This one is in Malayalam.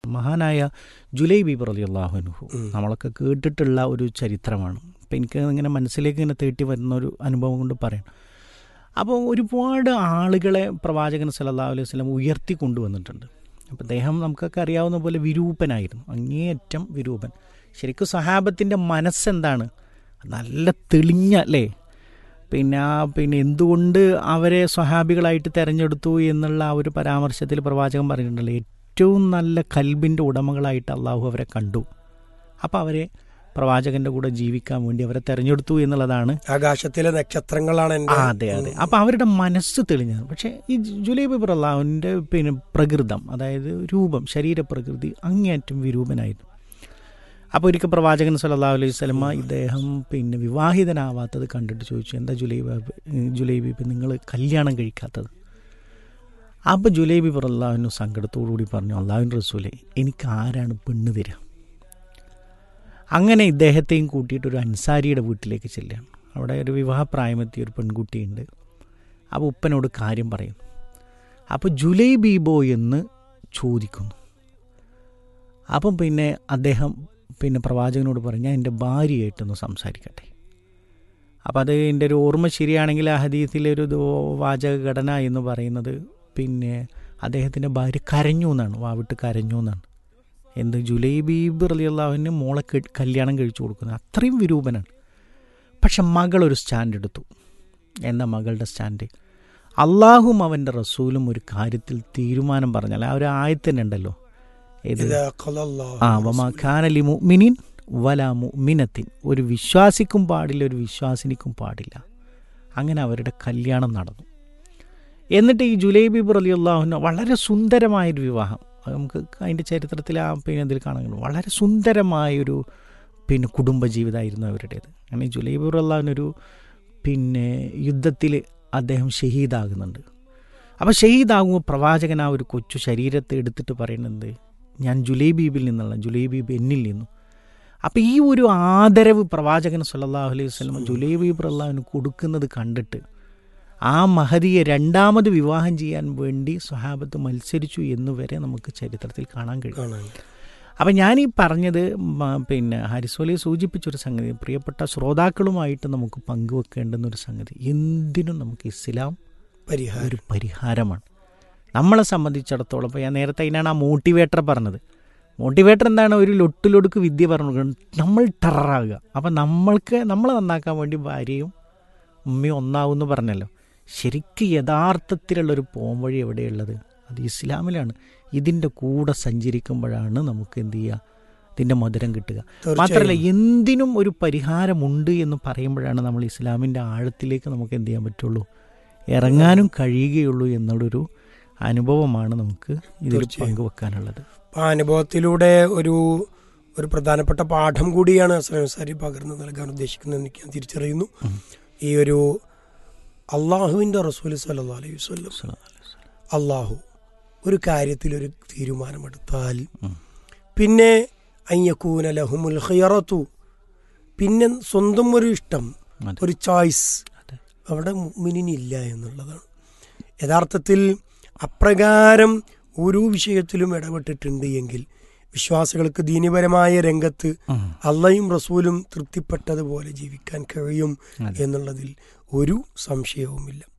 മഹാനായ ജുലൈ ബീബർ അലി അള്ളാഹുനുഹു നമ്മളൊക്കെ കേട്ടിട്ടുള്ള ഒരു ചരിത്രമാണ് അപ്പം എനിക്ക് ഇങ്ങനെ മനസ്സിലേക്ക് ഇങ്ങനെ തേട്ടി വരുന്ന ഒരു അനുഭവം കൊണ്ട് പറയാം അപ്പോൾ ഒരുപാട് ആളുകളെ പ്രവാചകൻ സല്ലല്ലാഹു അലൈഹി വസല്ലം ഉയർത്തി കൊണ്ടുവന്നിട്ടുണ്ട് അപ്പോൾ അദ്ദേഹം നമുക്കൊക്കെ അറിയാവുന്ന പോലെ വിരൂപനായിരുന്നു അങ്ങേയറ്റം വിരൂപൻ ശരിക്കും സഹാബത്തിൻ്റെ മനസ്സെന്താണ് നല്ല തെളിഞ്ഞ അല്ലേ പിന്നെ ആ പിന്നെ എന്തുകൊണ്ട് അവരെ സ്വഹാബികളായിട്ട് തിരഞ്ഞെടുത്തു എന്നുള്ള ആ ഒരു പരാമർശത്തിൽ പ്രവാചകൻ പറഞ്ഞിട്ടുണ്ടല്ലോ ഏറ്റവും നല്ല കൽബിൻ്റെ ഉടമകളായിട്ട് അള്ളാഹു അവരെ കണ്ടു അപ്പോൾ അവരെ പ്രവാചകൻ്റെ കൂടെ ജീവിക്കാൻ വേണ്ടി അവരെ തിരഞ്ഞെടുത്തു എന്നുള്ളതാണ് ആകാശത്തിലെ നക്ഷത്രങ്ങളാണ് ആ, എന്റെ അതെ അതെ അപ്പോൾ അവരുടെ മനസ്സ് തെളിഞ്ഞത് പക്ഷേ ഈ ജുലൈബ് പ്രഹ്ലാവിൻ്റെ പിന്നെ പ്രകൃതം അതായത് രൂപം ശരീരപ്രകൃതി അങ്ങേയറ്റം വിരൂപനായിരുന്നു അപ്പോൾ ഒരിക്കൽ പ്രവാചകൻ സല്ലല്ലാഹു അലൈഹി സ്വലമ ഇദ്ദേഹം പിന്നെ വിവാഹിതനാവാത്തത് കണ്ടിട്ട് ചോദിച്ചു എന്താ ജുലൈബ് ജുലൈബി ഇപ്പം നിങ്ങൾ കല്യാണം കഴിക്കാത്തത് അപ്പോൾ ജുലൈബി അള്ളാഹുവിന് സങ്കടത്തോടുകൂടി പറഞ്ഞു അള്ളാഹുവിൻ റസൂലെ എനിക്ക് ആരാണ് പെണ്ണ് തരിക അങ്ങനെ ഇദ്ദേഹത്തെയും കൂട്ടിയിട്ട് ഒരു അൻസാരിയുടെ വീട്ടിലേക്ക് ചെല്ലുകയാണ് അവിടെ ഒരു വിവാഹപ്രായമെത്തിയ ഒരു പെൺകുട്ടിയുണ്ട് അപ്പോൾ ഉപ്പനോട് കാര്യം പറയുന്നു അപ്പോൾ ജുലൈ ബീബോ എന്ന് ചോദിക്കുന്നു അപ്പം പിന്നെ അദ്ദേഹം പിന്നെ പ്രവാചകനോട് പറഞ്ഞു ഞാൻ എൻ്റെ ഭാര്യയായിട്ടൊന്ന് സംസാരിക്കട്ടെ അപ്പം അത് എൻ്റെ ഒരു ഓർമ്മ ശരിയാണെങ്കിൽ ആ ഹദീസിലെ ഒരു ദോ- വാചക ഘടന എന്ന് പറയുന്നത് പിന്നെ അദ്ദേഹത്തിൻ്റെ ഭാര്യ കരഞ്ഞു എന്നാണ് വാവിട്ട് കരഞ്ഞു എന്നാണ് എന്ത് ജുലൈ ബീബ് റലിയുള്ളവന് മോളെ കെ- കല്യാണം കഴിച്ചു കൊടുക്കുന്നത് അത്രയും വിരൂപനാണ് പക്ഷെ മകളൊരു സ്റ്റാൻഡ് എടുത്തു എന്താ മകളുടെ സ്റ്റാൻഡ് അള്ളാഹും അവൻ്റെ റസൂലും ഒരു കാര്യത്തിൽ തീരുമാനം പറഞ്ഞാൽ ആ ഒരു ആയത്തന്നെ ഉണ്ടല്ലോ ഏത് ഇതാ ഖലല്ലാഹു ആ വമാ ഖാനലി മുഅ്മിനിൻ വലാ മുഅ്മിനത്തിൻ ഒരു വിശ്വാസിക്കും പാടില്ല ഒരു വിശ്വാസിനിക്കും പാടില്ല അങ്ങനെ അവരുടെ കല്യാണം നടന്നു എന്നിട്ട് ഈ ജുലൈബി അലി അള്ളാഹുന വളരെ സുന്ദരമായൊരു വിവാഹം അത് നമുക്ക് അതിൻ്റെ ചരിത്രത്തിൽ ആ പിന്നെ ഇതിൽ കാണാൻ കഴിയും വളരെ സുന്ദരമായൊരു പിന്നെ കുടുംബജീവിതമായിരുന്നു അവരുടേത് അങ്ങനെ ജുലൈബി അള്ളാഹുനൊരു പിന്നെ യുദ്ധത്തിൽ അദ്ദേഹം ഷഹീദാകുന്നുണ്ട് അപ്പോൾ ഷഹീദാകുമ്പോൾ പ്രവാചകൻ ആ ഒരു കൊച്ചു ശരീരത്തെ എടുത്തിട്ട് പറയുന്നത് ഞാൻ ജുലൈബീബിൽ നിന്നുള്ള ജുലൈബീബ് എന്നിൽ നിന്നു അപ്പോൾ ഈ ഒരു ആദരവ് പ്രവാചകൻ സല്ലല്ലാഹു അലൈഹി വസല്ലം ജുലൈബീബ് അള്ളാഹുവിന് കൊടുക്കുന്നത് കണ്ടിട്ട് ആ മഹതിയെ രണ്ടാമത് വിവാഹം ചെയ്യാൻ വേണ്ടി സ്വഹാബത്ത് മത്സരിച്ചു എന്ന് വരെ നമുക്ക് ചരിത്രത്തിൽ കാണാൻ കഴിയും കാണാൻ അപ്പം ഞാൻ ഈ പറഞ്ഞത് മ- പിന്നെ ഹരിസ്വലി സൂചിപ്പിച്ചൊരു സംഗതി പ്രിയപ്പെട്ട ശ്രോതാക്കളുമായിട്ട് നമുക്ക് പങ്കുവെക്കേണ്ടുന്ന ഒരു സംഗതി എന്തിനും നമുക്ക് ഇസ്ലാം പരിഹാരം ഒരു പരിഹാരമാണ് നമ്മളെ സംബന്ധിച്ചിടത്തോളം ഇപ്പോൾ ഞാൻ നേരത്തെ അതിനാണ് ആ മോട്ടിവേറ്റർ പറഞ്ഞത് മോട്ടിവേറ്റർ എന്താണ് ഒരു ലൊട്ടിലൊടുക്ക് വിദ്യ പറഞ്ഞു കൊടുക്കുന്നത്. നമ്മൾ ടെററാകുക അപ്പം നമ്മൾക്ക് നമ്മളെ നന്നാക്കാൻ വേണ്ടി ഭാര്യയും ഉമ്മയും ഒന്നാവുമെന്ന് പറഞ്ഞല്ലോ ശരിക്കും യഥാർത്ഥത്തിലുള്ളൊരു പോംവഴി എവിടെയുള്ളത് അത് ഇസ്ലാമിലാണ് ഇതിൻ്റെ കൂടെ സഞ്ചരിക്കുമ്പോഴാണ് നമുക്ക് എന്ത് ചെയ്യുക ഇതിൻ്റെ മധുരം കിട്ടുക മാത്രമല്ല എന്തിനും ഒരു പരിഹാരമുണ്ട് എന്ന് പറയുമ്പോഴാണ് നമ്മൾ ഇസ്ലാമിൻ്റെ ആഴത്തിലേക്ക് നമുക്ക് എന്ത് ചെയ്യാൻ പറ്റുള്ളൂ ഇറങ്ങാനും കഴിയുകയുള്ളൂ എന്നുള്ളൊരു അനുഭവമാണ് നമുക്ക് ഇതിൽ തീർച്ചയായും. പങ്കുവെക്കാനുള്ളത് ആ അനുഭവത്തിലൂടെ ഒരു ഒരു പ്രധാനപ്പെട്ട പാഠം കൂടിയാണ് സാരി പകർന്നു നൽകാൻ ഉദ്ദേശിക്കുന്നത് എനിക്ക് ഞാൻ തിരിച്ചറിയുന്നു ഈ ഒരു അള്ളാഹുവിന്റെ റസൂൽ സല്ലല്ലാഹു അലൈഹി വസല്ലം അള്ളാഹു ഒരു കാര്യത്തിൽ ഒരു തീരുമാനമെടുത്താൽ ഉം. പിന്നെ അയ്യക്കൂന ലഹുമുൽ ഖിയറത്തു പിന്നെ സ്വന്തം ഒരു ഇഷ്ടം അതെ. ഒരു ചോയ്സ് അതെ. അവിടെ മുഅ്മിനിനില്ല എന്നുള്ളതാണ് യഥാർത്ഥത്തിൽ അപ്രകാരം ഓരോ വിഷയത്തിലും ഇടപെട്ടിട്ടുണ്ട് എങ്കിൽ വിശ്വാസികൾക്ക് ദീനിപരമായ രംഗത്ത് ഉം. അള്ളയും റസൂലും തൃപ്തിപ്പെട്ടതുപോലെ ജീവിക്കാൻ കഴിയും അതെ. എന്നുള്ളതിൽ ഒരു സംശയവുമില്ല